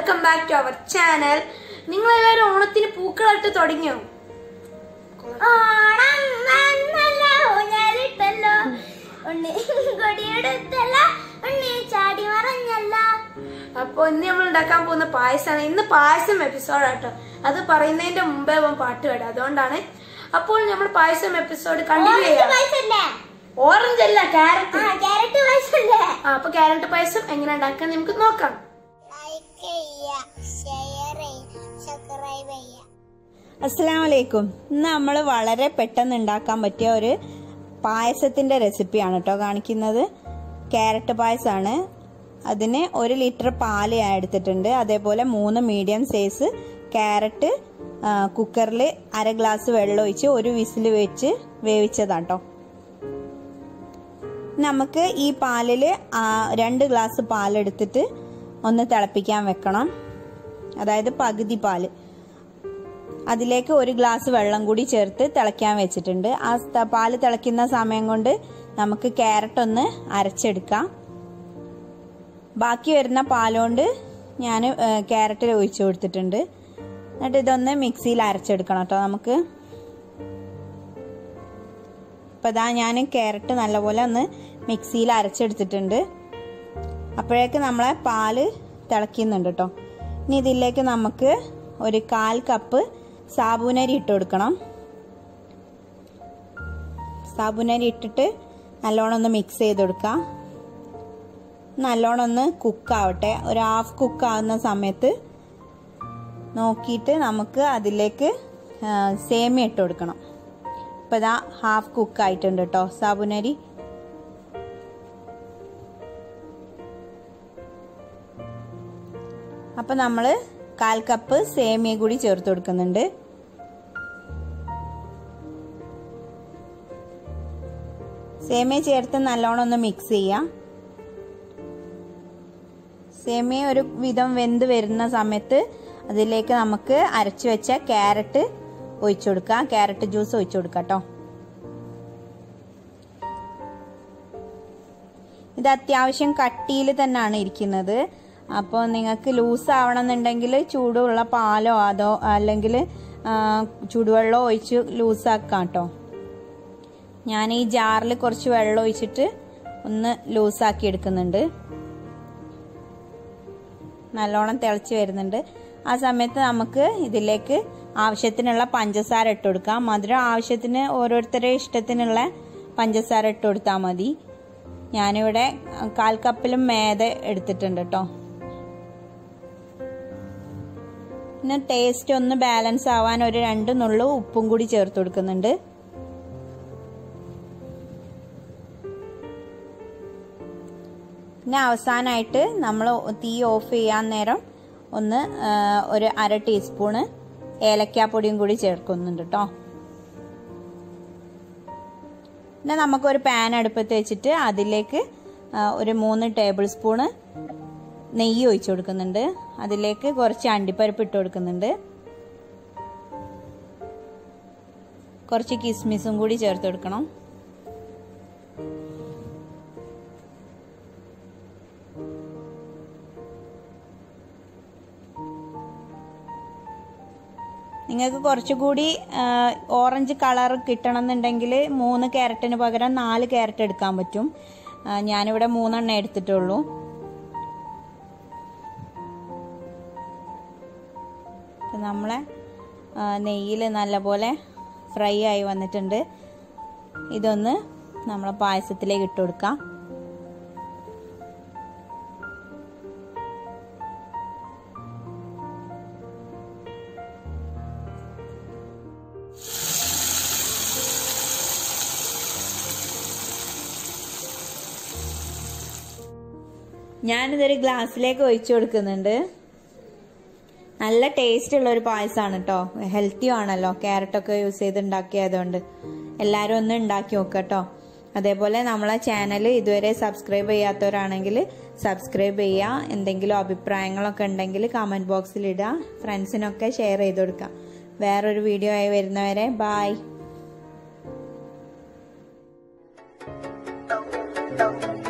welcome back to our channel നിങ്ങൾ എല്ലാവരും ഓണത്തിന് പൂക്കളിട്ട് തുടങ്ങിയോ ഓണം വന്നല്ലോ ഊഞ്ഞാലിട്ടല്ലോ ഉണ്ണി കൊടിയെടുത്തല്ലോ ഉണ്ണി ചാടി മറഞ്ഞല്ലോ അപ്പോൾ ഇന്ന് നമ്മൾ ഉണ്ടാക്കാൻ പോകുന്ന പായസമാണ് ഇന്ന് പായസം എപ്പിസോഡ് ആട്ടോ അത് പറയുന്നതിന്റെ മുമ്പേ അവൻ പാട്ട് കേട്ടോ അതുകൊണ്ടാണ് അപ്പോൾ നമ്മൾ പായസം എപ്പിസോഡ് കണ്ടിന്യൂ ഓറഞ്ച് ചെയ്യാം പായസല്ലേ ഓറഞ്ച് അല്ല ക്യാരറ്റ് ആ ക്യാരറ്റ് പായസല്ലേ ആ അപ്പൊ ക്യാരറ്റ് പായസം എങ്ങനെ ഉണ്ടാക്കാൻ നമുക്ക് നോക്കാം ലൈക്ക് ചെയ്യ ഷെയർ ചെയ്യ സബ്സ്ക്രൈബ് ചെയ്യ അസ്സലാമലൈക്കും ഇന്ന് നമ്മൾ വളരെ പെട്ടെന്ന് ഉണ്ടാക്കാൻ പറ്റിയ ഒരു പായസത്തിൻ്റെ റെസിപ്പിയാണ് കേട്ടോ കാണിക്കുന്നത് ക്യാരറ്റ് പായസമാണ് അതിന് ഒരു ലിറ്റർ പാല് ഞാൻ എടുത്തിട്ടുണ്ട് അതേപോലെ മൂന്ന് മീഡിയം സൈസ് ക്യാരറ്റ് കുക്കറിൽ അര ഗ്ലാസ് വെള്ളം ഒഴിച്ച് ഒരു വിസിൽ വെച്ച് വേവിച്ചതാട്ടോ നമുക്ക് ഈ പാലിൽ രണ്ട് ഗ്ലാസ് പാലെടുത്തിട്ട് ഒന്ന് തിളപ്പിക്കാൻ വെക്കണം അതായത് പകുതി പാല് അതിലേക്ക് ഒരു ഗ്ലാസ് വെള്ളം കൂടി ചേർത്ത് തിളയ്ക്കാൻ വെച്ചിട്ടുണ്ട് ആ ത- പാല് തിളയ്ക്കുന്ന സമയം കൊണ്ട് നമുക്ക് ക്യാരറ്റ് ഒന്ന് അരച്ചെടുക്കാം ബാക്കി വരുന്ന പാലുകൊണ്ട് ഞാൻ ക്യാരറ്റിൽ ഒഴിച്ചു കൊടുത്തിട്ടുണ്ട് എന്നിട്ട് ഇതൊന്ന് മിക്സിയിൽ അരച്ചെടുക്കണം കേട്ടോ നമുക്ക് ഇപ്പം ഇതാ ഞാൻ ക്യാരറ്റ് നല്ലപോലെ ഒന്ന് മിക്സിയിൽ അരച്ചെടുത്തിട്ടുണ്ട് അപ്പോഴേക്ക് നമ്മളെ പാല് തിളയ്ക്കുന്നുണ്ട് കേട്ടോ ഇനി ഇതിലേക്ക് നമുക്ക് ഒരു കാൽ കപ്പ് സാബുനരി ഇട്ട് കൊടുക്കണം സാബുനരി ഇട്ടിട്ട് നല്ലോണം ഒന്ന് മിക്സ് ചെയ്ത് കൊടുക്കാം നല്ലോണം ഒന്ന് കുക്കാവട്ടെ ഒരു ഹാഫ് കുക്കാവുന്ന സമയത്ത് നോക്കിയിട്ട് നമുക്ക് അതിലേക്ക് ആ, സേമിയ ഇട്ട് കൊടുക്കണം ഇപ്പം ഇതാ ഹാഫ് കുക്കായിട്ടുണ്ട് കേട്ടോ സാബുനരി അപ്പം നമ്മൾ കാൽ കപ്പ് സേമിയ കൂടി ചേർത്ത് കൊടുക്കുന്നുണ്ട് സേമിയ ചേർത്ത് നല്ലോണം ഒന്ന് മിക്സ് ചെയ്യാം സേമിയ ഒരു വിധം വെന്ത് വരുന്ന സമയത്ത് അതിലേക്ക് നമുക്ക് അരച്ചു വെച്ച ക്യാരറ്റ് ഒഴിച്ചു കൊടുക്കാം ക്യാരറ്റ് ജ്യൂസ് ഒഴിച്ചു കൊടുക്കാം കേട്ടോ ഇത് അത്യാവശ്യം കട്ടിയിൽ തന്നെയാണ് ഇരിക്കുന്നത് അപ്പോൾ നിങ്ങൾക്ക് ലൂസ് ആവണമെന്നുണ്ടെങ്കിൽ ചൂടുള്ള പാലോ അതോ അല്ലെങ്കിൽ ചൂടുവെള്ളം ഒഴിച്ച് ലൂസാക്കാം കേട്ടോ ഞാൻ ഈ ജാറിൽ കുറച്ച് വെള്ളം ഒഴിച്ചിട്ട് ഒന്ന് ലൂസാക്കി എടുക്കുന്നുണ്ട് നല്ലോണം തിളച്ച് വരുന്നുണ്ട് ആ സമയത്ത് നമുക്ക് ഇതിലേക്ക് ആവശ്യത്തിനുള്ള പഞ്ചസാര ഇട്ട് കൊടുക്കാം മധുരം ആവശ്യത്തിന് ഓരോരുത്തരുടെ ഇഷ്ടത്തിനുള്ള പഞ്ചസാര ഇട്ട് കൊടുത്താൽ മതി ഞാനിവിടെ കാൽ കപ്പിലും മേതെ എടുത്തിട്ടുണ്ട് കേട്ടോ പിന്നെ ടേസ്റ്റ് ഒന്ന് ബാലൻസ് ആവാൻ ഒരു രണ്ട് നുള്ളു ഉപ്പും കൂടി ചേർത്ത് കൊടുക്കുന്നുണ്ട് പിന്നെ അവസാനമായിട്ട് നമ്മൾ തീ ഓഫ് ചെയ്യാൻ നേരം ഒന്ന് ആ, ഒരു അര ടീസ്പൂണ് ഏലക്കാപ്പൊടിയും കൂടി ചേർക്കുന്നുണ്ട് കേട്ടോ പിന്നെ നമുക്കൊരു പാൻ അടുപ്പത്ത് വെച്ചിട്ട് അതിലേക്ക് ആ, ഒരു മൂന്ന് ടേബിൾ സ്പൂണ് നെയ്യ് ഒഴിച്ചു കൊടുക്കുന്നുണ്ട് അതിലേക്ക് കുറച്ച് അണ്ടിപ്പരിപ്പ് ഇട്ട് കൊടുക്കുന്നുണ്ട് കുറച്ച് കിസ്മിസും കൂടി ചേർത്ത് കൊടുക്കണം നിങ്ങൾക്ക് കുറച്ചുകൂടി ആ, ഓറഞ്ച് കളർ കിട്ടണമെന്നുണ്ടെങ്കിൽ മൂന്ന് ക്യാരറ്റിന് പകരം നാല് ക്യാരറ്റ് എടുക്കാൻ പറ്റും ആ, ഞാനിവിടെ മൂന്നെണ്ണം എടുത്തിട്ടുള്ളൂ ഇപ്പം നമ്മളെ നെയ്യിൽ നല്ലപോലെ ഫ്രൈ ആയി വന്നിട്ടുണ്ട് ഇതൊന്ന് നമ്മളെ പായസത്തിലേക്ക് ഇട്ട് കൊടുക്കാം ഞാനിതൊരു ഗ്ലാസ്സിലേക്ക് ഒഴിച്ചു കൊടുക്കുന്നുണ്ട് നല്ല ടേസ്റ്റ് ഉള്ള ഒരു പായസമാണ് കേട്ടോ ഹെൽത്തിയും ആണല്ലോ ക്യാരറ്റൊക്കെ യൂസ് ചെയ്ത് ഉണ്ടാക്കിയതുകൊണ്ട് എല്ലാവരും ഒന്ന് ഉണ്ടാക്കി നോക്കുക കേട്ടോ അതേപോലെ നമ്മളെ ചാനൽ ഇതുവരെ സബ്സ്ക്രൈബ് ചെയ്യാത്തവരാണെങ്കിൽ സബ്സ്ക്രൈബ് ചെയ്യുക എന്തെങ്കിലും അഭിപ്രായങ്ങളൊക്കെ ഉണ്ടെങ്കിൽ കമൻറ്റ് ബോക്സിൽ ഇടുക ഫ്രണ്ട്സിനൊക്കെ ഷെയർ ചെയ്ത് കൊടുക്കുക വേറൊരു വീഡിയോ ആയി വരുന്നവരെ ബായ് Thank